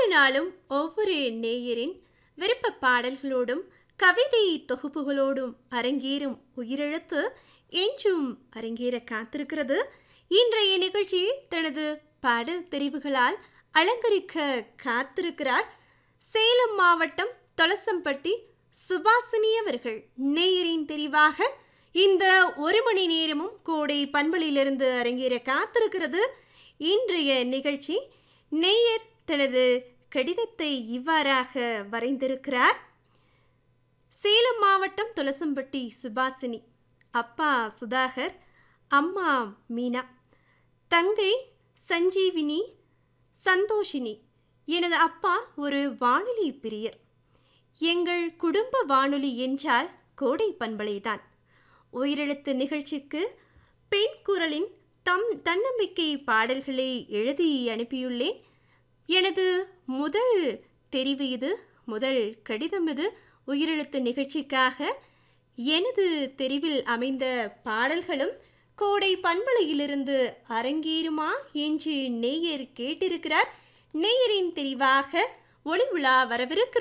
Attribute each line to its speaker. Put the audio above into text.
Speaker 1: ஒவ்வொரு நாளும் ஒவ்வொரு நேயரின் விருப்ப பாடல்களோடும் கவிதை தொகுப்புகளோடும் அரங்கேறும் உயிரெழுத்து என்றும் அரங்கேற காத்திருக்கிறது இன்றைய நிகழ்ச்சி தனது பாடல் தெரிவுகளால் அலங்கரிக்க காத்திருக்கிறார் சேலம் மாவட்டம் தொலசம்பட்டி சுபாசினி அவர்கள் நேயரின் தெரிவாக இந்த ஒரு மணி நேரமும் கோடை பண்பலிலிருந்து அரங்கேற காத்திருக்கிறது இன்றைய நிகழ்ச்சி நேயர் தனது கடிதத்தை இவ்வாறாக வரைந்திருக்கிறார் சேலம் மாவட்டம் துளசம்பட்டி சுபாசினி அப்பா சுதாகர் அம்மா மீனா தங்கை சஞ்சீவினி சந்தோஷினி எனது அப்பா ஒரு வானொலி பிரியர் எங்கள் குடும்ப வானொலி என்றால் கோடை பண்பலைதான் உயிரெழுத்து நிகழ்ச்சிக்கு பெண் குரலின் தம் தன்னம்பிக்கை பாடல்களை எழுதி அனுப்பியுள்ளேன் எனது முதல் தெரிவு இது முதல் கடிதம் இது உயிரெழுத்து நிகழ்ச்சிக்காக எனது தெரிவில் அமைந்த பாடல்களும் கோடை பண்பலையிலிருந்து அரங்கேறுமா என்று நேயர் கேட்டிருக்கிறார் நேயரின் தெரிவாக ஒளி உலா வரவிருக்கிறது